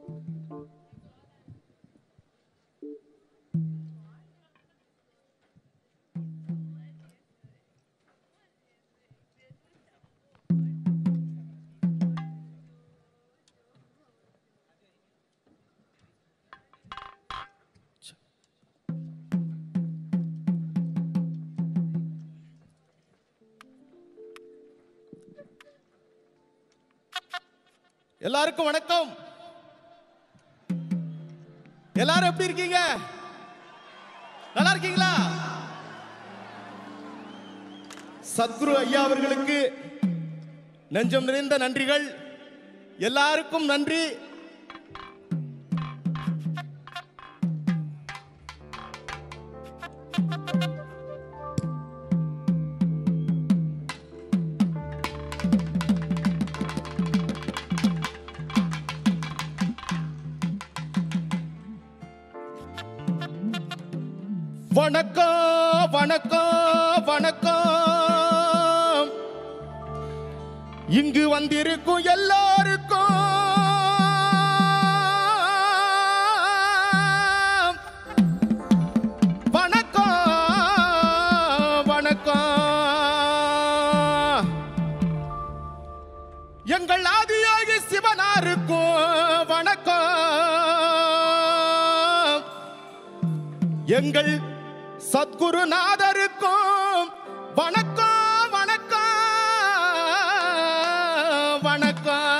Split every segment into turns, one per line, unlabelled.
எல்லாருக்கும் வணக்கம் எல்லாரும் எப்படி இருக்கீங்க நல்லா இருக்கீங்களா சத்குரு ஐயா அவர்களுக்கு நெஞ்சம் நிறைந்த நன்றிகள் எல்லாருக்கும் நன்றி வணக்கம் வணக்கம் வணக்கம் இங்கு வந்திருக்கும் எல்லாருக்கும் வணக்கம் வணக்கம் எங்கள் ஆதியோகி சிவனாருக்கும் வணக்கம் எங்கள் சத்குருநாதருக்கும் வணக்கம் வணக்கம் வணக்கம்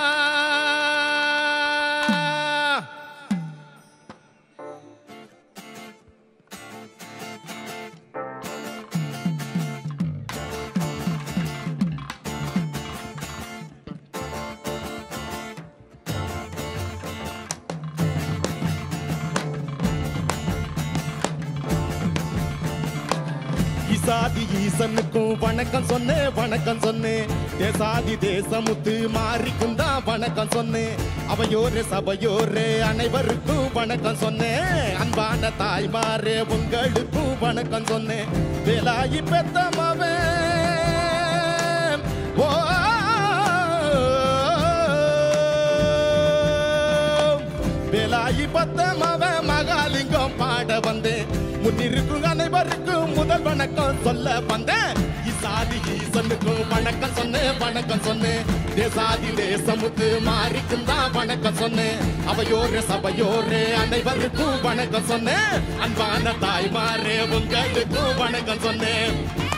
ஈசாதி ஈசனுக்கும் வணக்கம் சொன்னேன் வணக்கம் சொன்னேன் தேசாதி தேசமுத்து மாறிக்கும் தான் வணக்கம் சொன்னேன் அவையோரே சபையோரே அனைவருக்கும் வணக்கம் சொன்னேன் அன்பான தாய்மாரே உங்களுக்கும் வணக்கம் சொன்னேன் வேலாயி பெத்தமாவே ஓ வேலாயி பத்தமாவ மகாலிங்கம் பாட வந்தேன் முன்னிருக்கும் அனைவருக்கும் முதல் வணக்கம் சொல்ல வந்தேன் இசாதி ஈசனுக்கும் வணக்கம் சொன்னேன் வணக்கம் சொன்னேன் தேசாதி தேசமுத்து மாறிக்கும் தான் வணக்கம் சொன்னேன் அவையோரே சபையோரே அனைவருக்கும் வணக்கம் சொன்னேன் அன்பான தாய்மாரே உங்களுக்கும் வணக்கம் சொன்னேன்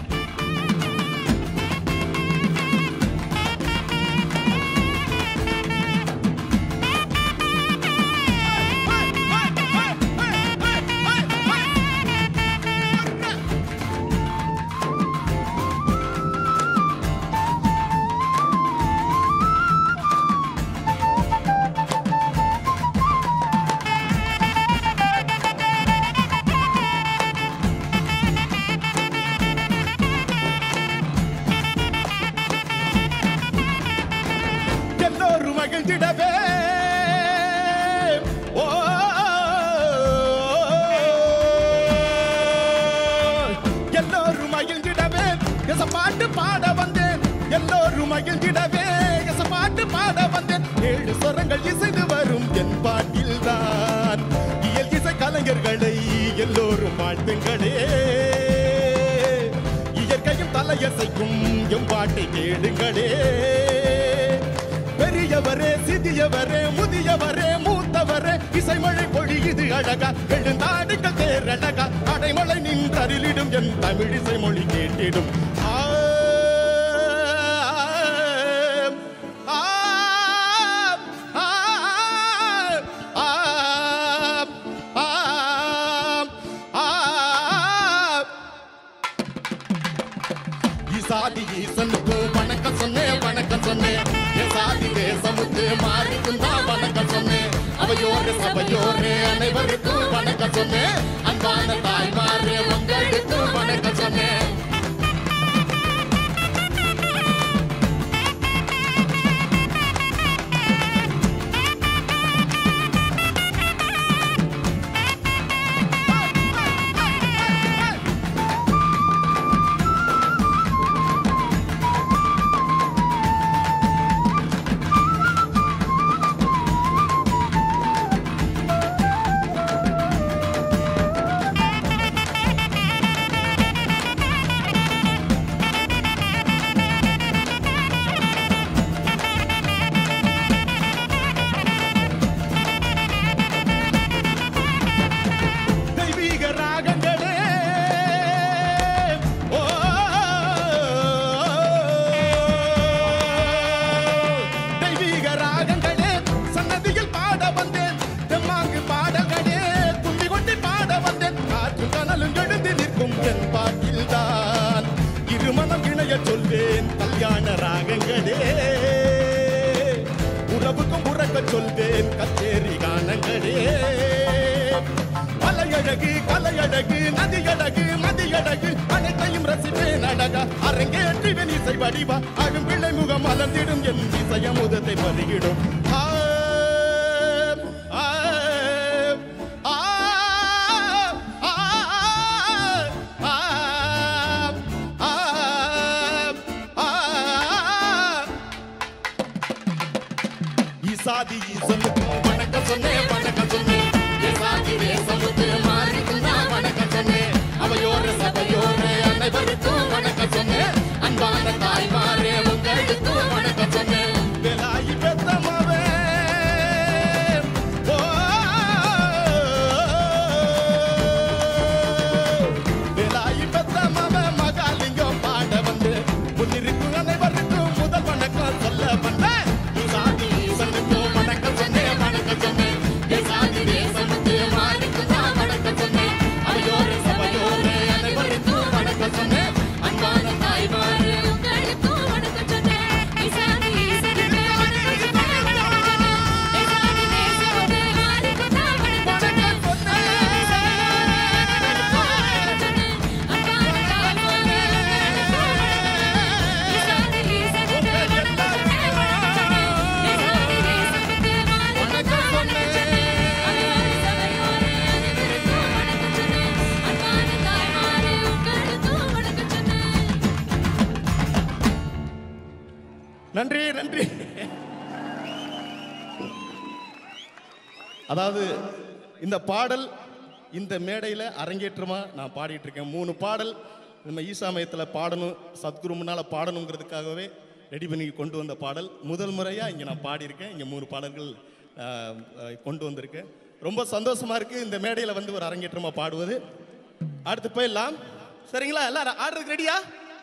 எல்லோரும் மகிழ்ந்திடவே ஓ எல்லோரும் மகிழ்ந்திடவே எச பாட்டு பாட வந்தேன் எல்லோரும் மகிழ்ந்திடவே எச பாட்டு பாட வந்தேன் ஏழு சொரங்கள் இசைந்து வரும் என் பாட்டில் தான் இயல் இசை கலைஞர்களை எல்லோரும் வாழ்த்துங்களே இயற்கையும் தலையசைக்கும் எம் பாட்டை கேளுங்களே பெரியவரே சிறியவரே முதியவரே மூத்தவரே இசைமழை பொழியுது அழகா எழுந்தாடுங்கள் தேரழகா அடைமலை நின்றருளிடும் என் தமிழ் இசை மொழி கேட்டிடும் ஆ, ஆ, ஆ, ஆ, ஆ, ஆ, ஆ. ஈசாதி ஈசனுக்கும் வணக்கம் சொன்னேன் வணக்கம் சொன்னேன் என் சாதி தேசமுக்கு மாறிக்கும் தான் வணக்கம் சொன்னேன் அவையோரே சபையோரே அனைவருக்கும் வணக்கம் சொன்னேன் அன்பான தாய்மாரே உங்களுக்கும் வணக்கம் சொன்னேன் சொல்வேன் கல்யாண ராகங்களே உறவுக்கும் உறக்க சொல்வேன் கச்சேரி கானங்களே மலையழகு கலையழகு நதியழகு மதியழகு அனைத்தையும் ரசிப்பேன் அழகா அரங்கேற்றுவேன் இசை வடிவா அழும் பிள்ளை முகம் மலர்ந்திடும் என் இசையமுதத்தை பருகிடும் ஆ, ஆ, ஆ, ஆ, ஆ, ஆ, ஆ, ஆ. ஈசாதி ஈசனுக்கு வணக்கம் சொன்னேன் வணக்கம் சொன்னேன் ஈசாதி தேசமுக்கு மாறிக்கு நான் வணக்கம் சொன்னேன் அவையோர சபையோர அனைவருக்கும் வணக்கம் சொன்னேன் அன்பான தாய்மாரே உங்களுக்கும் வணக்கம் சொன்னேன் வேலாயி பெத்தமவே ஓ வேலாயி பெத்தமவே மகாலிங்கம் பாட வந்து முன்னிருக்கும் அனைவருக்கும் முதல் வணக்கம் சொல்ல வந்தேன் ஈசாதி ஈசனுக்கும் வணக்கம் சொன்னேன் வணக்கம் சொன்னேன் ஈசாதி தேசமுக்கு மாறிக்கு நான் வணக்கம் சொன்னேன் அவையோர சபையோர அனைவருக்கும் வணக்கம் சொன்னேன் அன்பான தாய்மாரே
உங்களுக்கும் வணக்கம் சொன்னேன் இசானி ஈசனுக்கு வணக்கம் சொன்னேன் வணக்கம் சொன்னேன் இசானி தேசமுக்கு மாறிக்கு நான் வணக்கம் சொன்னேன் அன்பான தாய்மாரே இசானி ஈசனுக்கு வணக்கம் சொன்னேன் வணக்கம் சொன்னேன் இசானி தேசமுக்கு மாறிக்கு நான் வணக்கம் சொன்னேன் அன்பான சபையோரே அனைவருக்கும் வணக்கம் சொன்னேன் அன்பான தாய்மாரே உங்களுக்கும் வணக்கம் சொன்னேன்
நன்றி நன்றி அதாவது இந்த பாடல் இந்த மேடையில் அரங்கேற்றமா நான் பாடிட்டு இருக்கேன் மூணு பாடல் நம்ம ஈசாமயத்தில் பாடணும் சத்குரு முன்னால் பாடணுங்கிறதுக்காகவே ரெடி பண்ணி கொண்டு வந்த பாடல் முதல் முறையாக இங்கே நான் பாடியிருக்கேன் இங்கே மூணு பாடல்கள் ஆஹ், ஆஹ், கொண்டு வந்திருக்கேன் ரொம்ப சந்தோஷமா இருக்கு இந்த மேடையில் வந்து ஒரு அரங்கேற்றமா பாடுவது அடுத்து போயிடலாம் சரிங்களா எல்லாரும் ஆடுறதுக்கு ரெடியா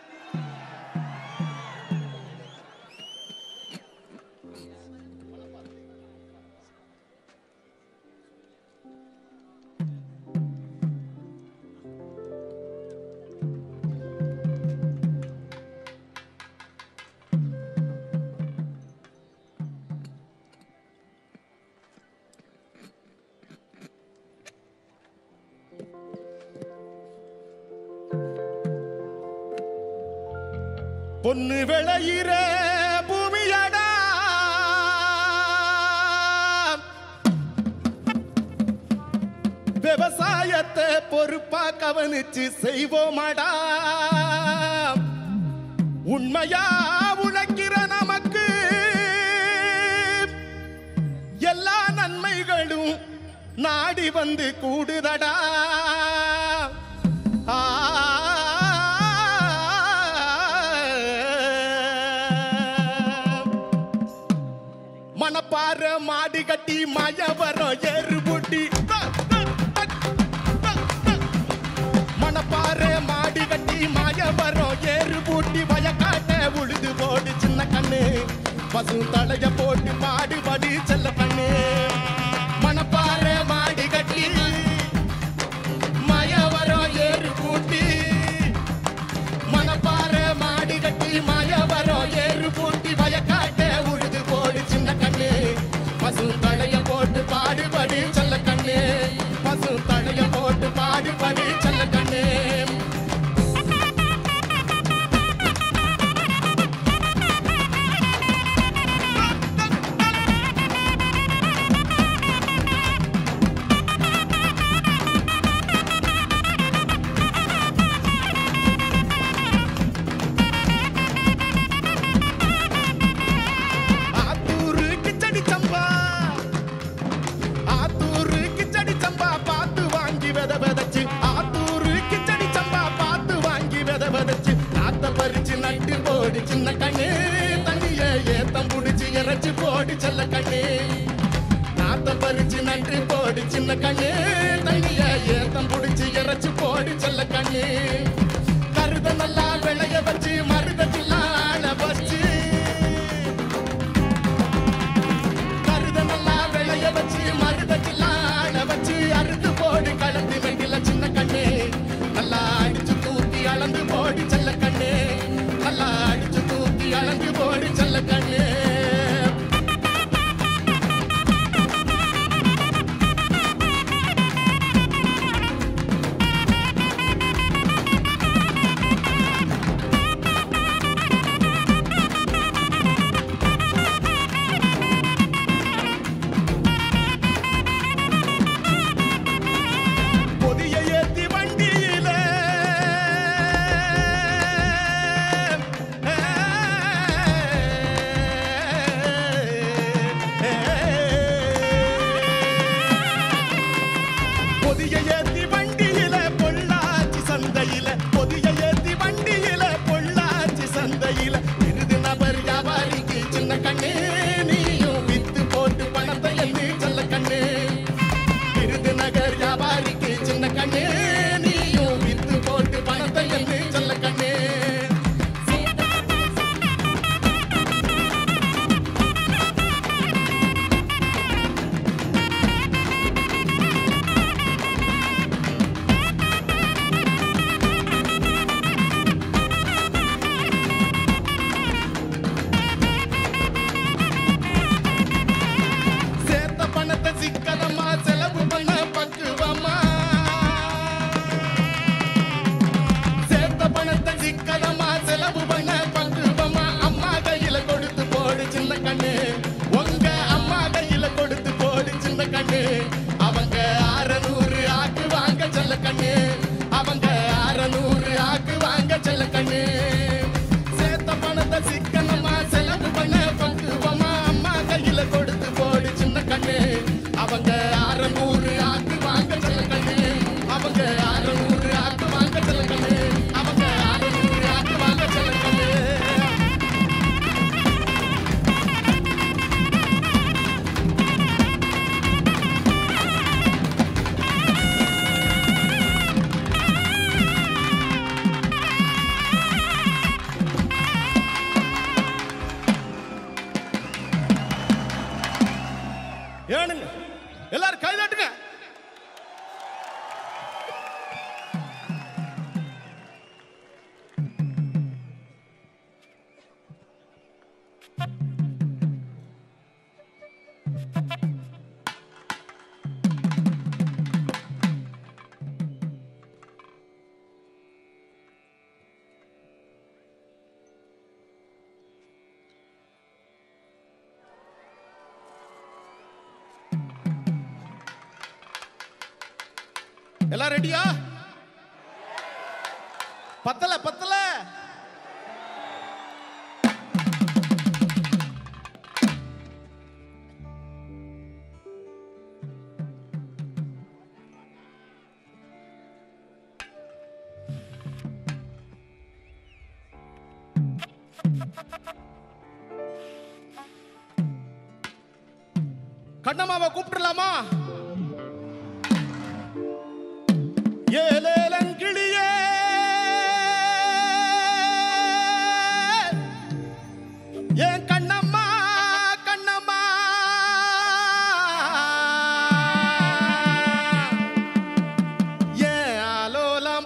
பொண்ணு விளையிற பூமியடா விவசாயத்தை பொறுப்பா கவனிச்சு செய்வோமாடா உண்மையா உழைக்கிற நமக்கு எல்லா நன்மைகளும் நாடி வந்து கூடுதடா ஆ மணப்பாற மாடி கட்டி மயவரம் ஏறு புட்டி மணப்பாற மாடி கட்டி மயவரம் ஏறு பூட்டி வயக்காட்ட உழுது போடு சின்ன கண்ணு பசு தலைய போட்டு பாடுபடி செல்ல கண்ணு மணப்பாற மாடி கட்டி மயவரம் ஏறு பூட்டி மணப்பாற மாடி கட்டி மயவரம் ஏறு பூட்டி வயக்காட்ட உழுது போடு சின்ன கண்ணு பசு தலைய போட்டு பாடுபடி செல்ல கண்ணு பசு தலைய போட்டு பாடுபடி செல்ல கண்ணு ஆத்தூரு கிச்சடி சம்பா ஆத்தூரு கிச்சடி சம்பா பார்த்து வாங்கி வித விதைச்சு ஆத்தூரு கிச்சடி சம்பா பார்த்து வாங்கி வித விதைச்சு நாத்த பறிச்சு நட்டு போடு சின்ன கண்ணு தண்ணிய ஏத்தம் புடிச்சு இறைச்சு போடு செல்ல கண்ணு நாத்த பறிச்சு நட்டு போடு சின்ன கண்ணு தண்ணிய ஏத்தம் புடிச்சு இறைச்சு போடு செல்ல கண்ணு கருத நல்லா விளைய வச்சு மருதத்தில் ஆள வச்சு கருத நல்லா விளைய வச்சு மருதக்கெல்லாம் ஆள வச்சு அறுத்து போடு கலந்து வெண்டில சின்ன கண்ணு நல்லா அடிச்சு தூக்கி அளந்து போடு செல்ல கண்ணு நல்லா ஏனுங்க எல்லாரும் கை தட்டுங்க எல்லாம் ரெடியா பத்தல பத்தல கண்ணம்மாவை கூப்பிட்டுலாமா ஏலேலங்கிளியே ஏன் கண்ணம்மா கண்ணம்மா ஏன் ஆலோலம்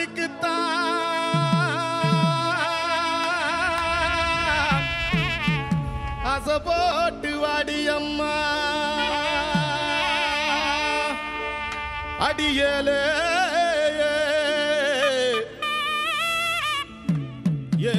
பாட்டுக்குத்தான் ஆசை போட்டு வாடியம்மா அடியலே ஏ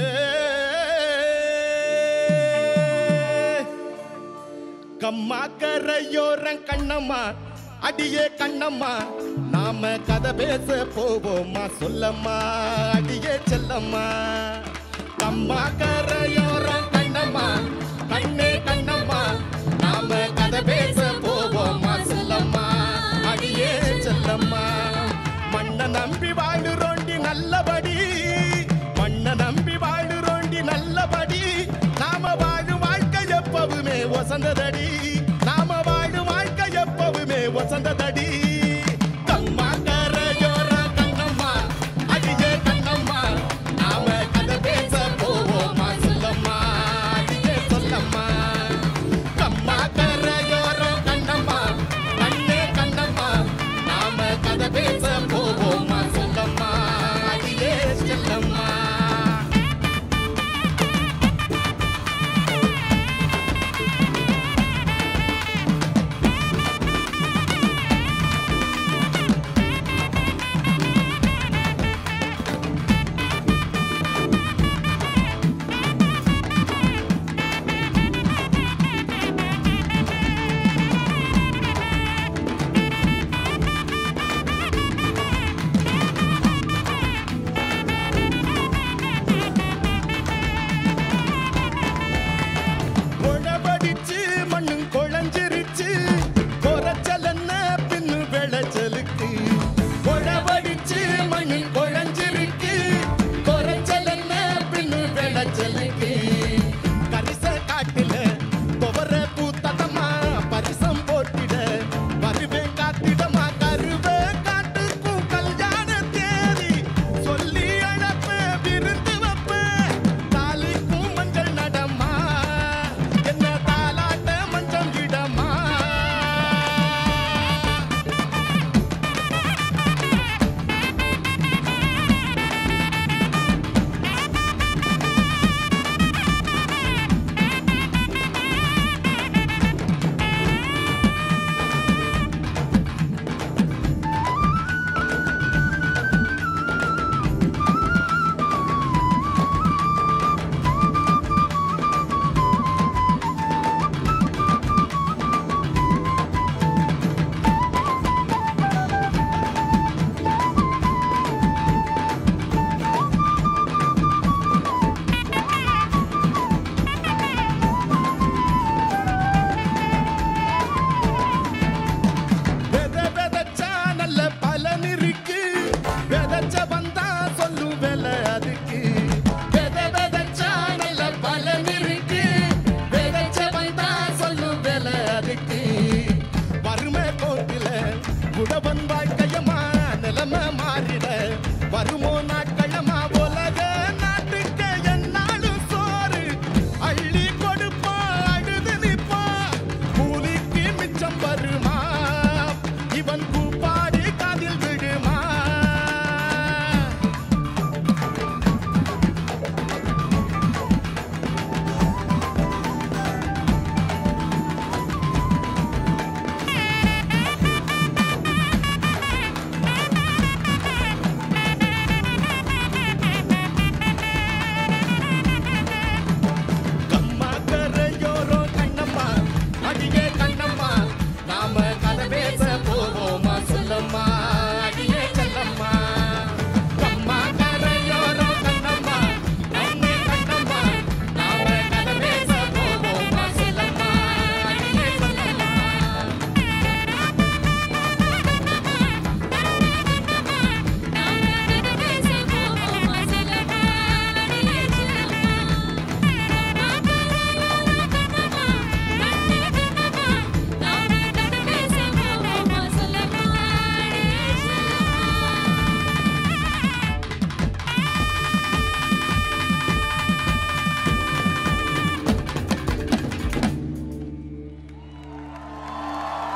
கம்மா கரையோரம் கண்ணம்மா அடியே கண்ணம்மா நாம கதை பேச போவோமா சொல்லம்மா அடியே செல்லம்மா கம்மா கரையோரம் கண்ணம்மா கண்ணே கண்ணம்மா நாம கதை பேச போவோமா சொல்லம்மா அடியே செல்லம்மா மண்ண நம்பி வாழுறோண்டி நல்லபடி மண்ண நம்பி வாழுறோண்டி நல்லபடி நாம வாழும் வாழ்க்கை எப்பவுமே வசந்ததடி நாம வாழும் வாழ்க்கை எப்பவுமே வசந்ததடி கம்மா கரையோர கண்ணம்மா அடியே கண்ணம்மா நாம கதை பேச போவோமா சொல்லம்மா அடியே சொல்லம்மா கம்மா கரையோர கண்ணம்மா கண்ணே கண்ணம்மா நாம கதை பேச போவோமா சொல்லம்மா அடியே செல்லம்மா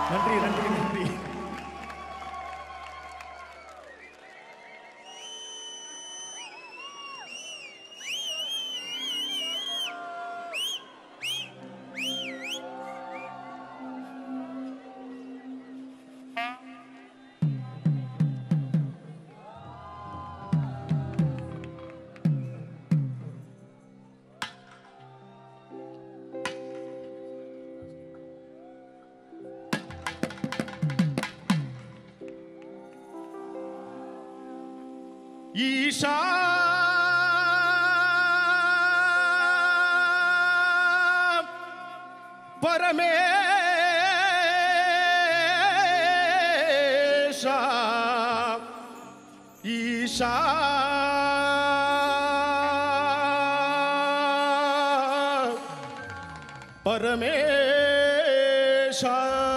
நன்றி நன்றி நன்றி ஈஷா பரமேஷா ஈஷா பரமேஷா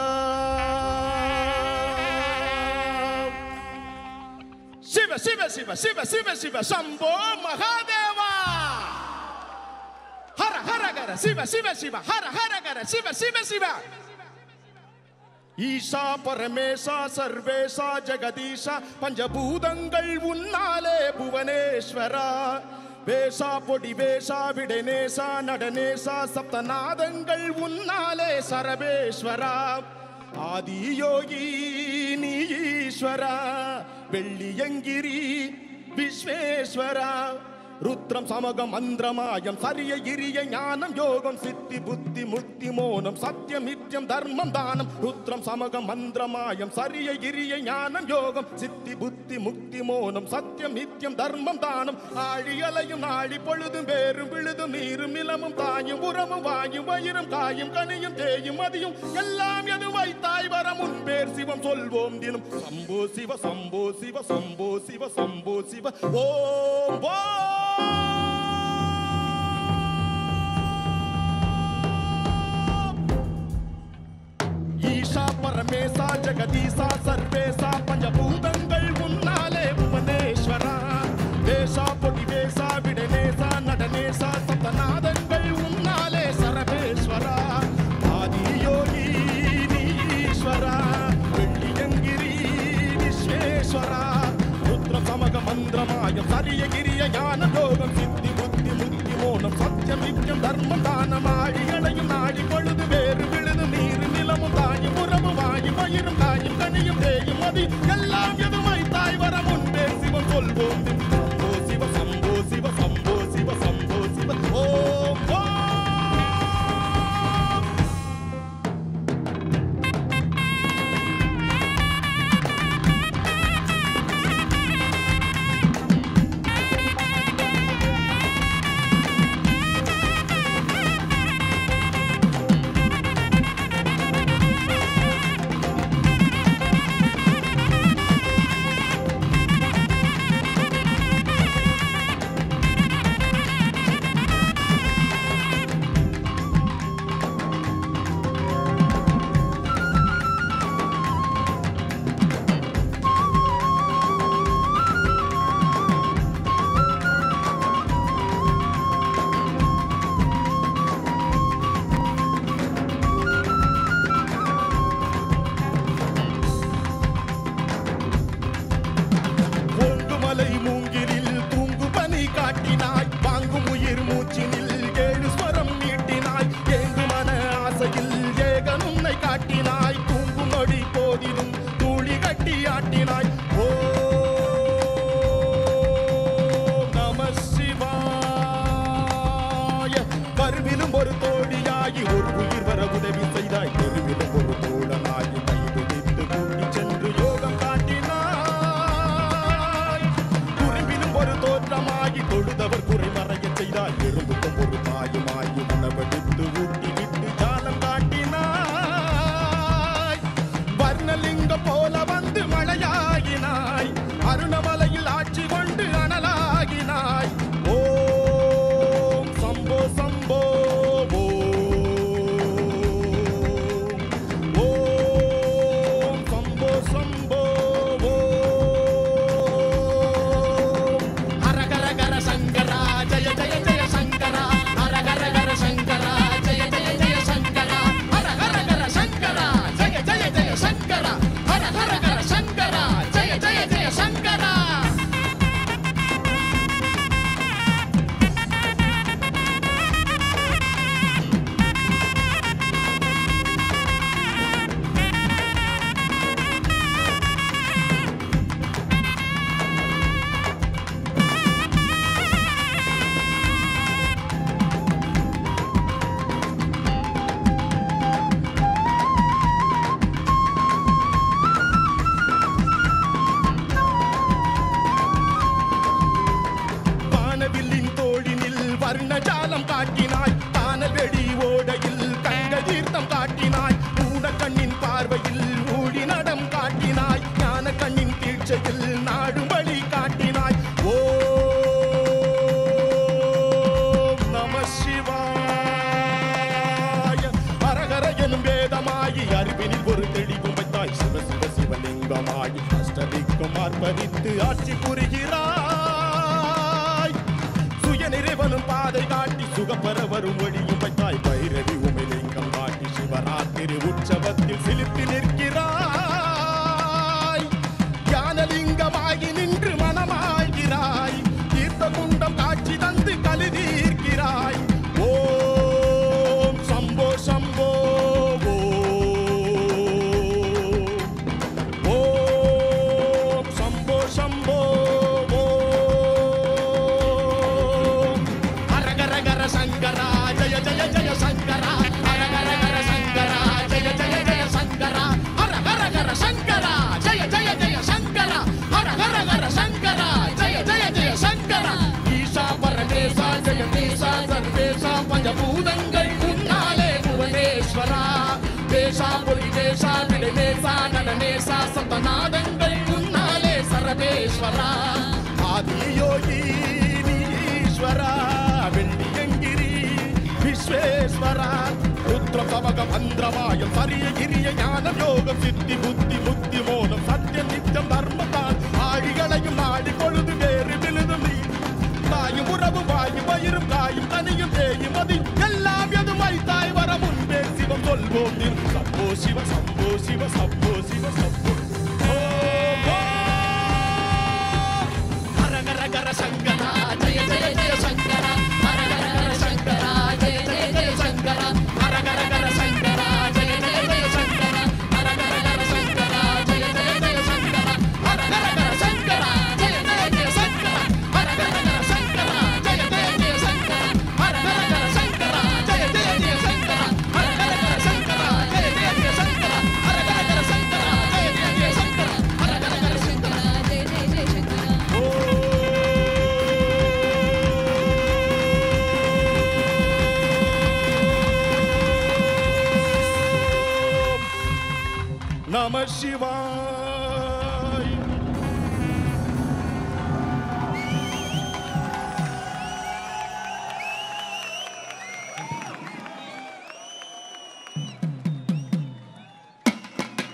சிவ சிவ சிவ சிவ சிவ சிவ சம்போ மகாதேவா ஹர ஹர கர சிவ சிவ சிவ ஹர ஹர கர சிவ சிவ சிவ ஈசா பரமேசா சர்வேசா ஜெகதீசா பஞ்சபூதங்கள் உன்னாலே புவனேஸ்வரா வேஷா பொடி வேஷா விடனேசா நடனேசா சப்தநாதங்கள் உன்னாலே சரபேஸ்வரா ஆதியோகி நீ ஈஸ்வரா வெள்ளியங்கிரி விஸ்வேஸ்வரா ருத்ரம் சமகம் மந்திரமாயம் சரிய கிரிய ஞானம் யோகம் சித்தி புத்தி முக்தி மோனம் சத்தியம் நித்தியம் தர்மம் தானம் ருத்ரம் சமகம் மந்திரமாயம் சரிய கிரிய ஞானம் யோகம் சித்தி புத்தி முக்தி மோனம் சத்தியம் நித்தியம் தர்மம் தானம் ஆழி அலையும் நாழி பொழுதும் வேறும் விழுதும் நீரும் நிலமும் தாயும் உரமும் வாயும் வயிறும் காயும் கனியும் தேயும் மதியும் எல்லாம் எது வைத்தாய் வர முன்பேர் சிவம் சொல்வோம் தினம் சம்போ சிவ சம்போ சிவ சம்போ சிவ சம்போ சிவ ஓம் ஓம் ஈஷா பரமேசா ஜெகதீசா சர்வேசா பஞ்சபூதங்கள் உன்னாலே புவனேஸ்வரா வேஷா பொடி வேஷா விடனேசா நடனேசா சப்தநாதங்கள் உன்னாலே சரபேஸ்வரா ஆதியோகி நீ ஈஸ்வரா வெள்ளியங்கிரி விஸ்வேஸ்வரா ருத்ர சமக மந்திரமாயம் சரிய கிரிய ஞான யோகம் சித்தி புத்தி முக்தி மோனம் சத்தியம் நித்தியம் தர்மம் தானம் ஆடி அடையும் நாடி பொழுது வேறு விழுது நீர் நிலமும் தாயும் உறவு வாயும் வயிறும் காயும் கனியும் தேயும் மதி எல்லாம் எதுமை தாய் வர முன்பே சிவம் சொல்வோம் சம்போ சிவ சம்போ சிவ சம்போ சிவ சம்போ சிவ ஓம் ஓம் ஓங்குமலை மூங்கிலில் தூங்கு பனி காட்டினாய் வாங்கும் உயிர் மூச்சினில் ஏழு ஸ்வரம் நீட்டினாய் ஏங்கு மன ஆசையில் ஏகன் உன்னை காட்டினாய் தூங்கும் நொடி போதிலும் தூளி கட்டி ஆட்டினாய் ஓ நம சிவாய கருவிலும் ஒரு தோழியாகி ஒரு உயிர் வர உதவி செய்தாய் தெருவிலும் ஒரு தோழனாகி கைது நின்று கூட்டி சென்று யோகம் காட்டினாய் குறும்பிலும் ஒரு தோற்றமாகி தொழுதவர் குறை மறைய செய்தாய் எறும்புக்கும் ஒரு தாயுமாகி உணவெடுத்து ஊட்டி விட்டு ஜாலம் காட்டினாய் வர்ணலிங்கம் போல வந்து மழையாகினாய் அருணமலையில் ஆட்சி கொண்டு அனலாகினாய் ஓம் சம்போ சம்போ ஓம். ஓம் சம்போ சம்போ ஓம். ஹர ஹர ஹர சங்கரா ஜய ஜய ஜய சங்கரா ஹர ஹர ஹர சங்கரா ஜய ஜய ஜய சங்கரா ஹர ஹர ஹர சங்கரா ஜய ஜய ஜய வாழ்வினில் ஒரு தெளிவும் வைத்தாய் சிவ சிவ சிவலிங்கமாகி அஷ்டலிங்கம் ஆர்ப்பரித்து ஆட்சி புரிகிறாய் சுய நிறைவனும் பாதை காட்டி சுகப்பெற வரும் வழியும் வைத்தாய் பைரவி உமிலிங்கம் காட்டி சிவராத்திரி உற்சவத்தில் சிலிர்த்து நிற்கிறாய் ஞானலிங்கமாகி நின்று மனமாகிறாய் தீர்த்த குண்டம் காட்சி தந்து கலி தீர்க்கிறாய் ஓம் சம்போ சம்போ ஓம் சம்போ சம்போ ஓம் ஹரகரகர சங்கரா ஜய ஜய ஜய சங்கரா ஹரகரகர சங்கரா ஜய ஜய ஜய சங்கரா ஹரகரகர சங்கரா ஜய ஜய ஜய சங்கரா ஹரகரகர சங்கரா ஜய ஜய ஜய சங்கரா ஈசா பரமேசா ஜெகதீசா சர்வேசா பஞ்சபூதங்கள் உன்னாலே புவனேஸ்வரா தேசா பொலி தேசா விடநேசா நடனேசா சப்தநாதங்கள் உன்னாலே சரபேஸ்வரா ஆதியோகி நீஸ்வரா வெள்ளியங்கிரி விஸ்வேஸ்வரா ருத்ர பவக மந்திரமாயம் சரிய கிரிய ஞானம் யோகம் சித்தி புத்தி முக்தி மோனம் சத்தியம் நித்தியம் தர்மத்தான் ஆழிகளையும் ஆடி பொழுது வேறு விழுதும் நீ தாயும் உறவு வாயும் வயிறும் காயும் தனியும் தேயும் மதி எல்லாம் எதுமை தாய் வர முன்பே சிவம் சொல்வோம் நீ சப்போ சிவ சம்போ சிவ சப்போ சிவ சப்போ ஓம் ஓம். ஹர ஹர ஹர சங்கரா ஜெய ஜெய ஜெய சங்கரா ஹர ஹர ஹர சங்கரா ஜெய ஜெய ஜெய சங்கரா ஹர ஹர ஹர சங்கரா ஜெய ஜெய ஜெய சங்கரா ஹர ஹர ஹர சங்கரா ஜெய ஜெய ஜெய சங்கரா ஹர ஹர ஹர சங்கரா ஜெய ஜெய ஜெய சங்கரா ஹர ஹர ஹர சங்கரா ஜெய ஜெய ஜெய சங்கரா ஹர ஹர ஹர சங்கரா ஜெய ஜெய ஜெய சங்கரா ஹர ஹர ஹர சங்கரா ஜெய ஜெய ஜெய சங்கரா ஹர ஹர ஹர சங்கரா ஜெய ஜெய ஜெய சங்கரா ஹர ஹர ஹர சங்கரா
ஜெய ஜெய ஜெய சங்கரா
நம சிவாய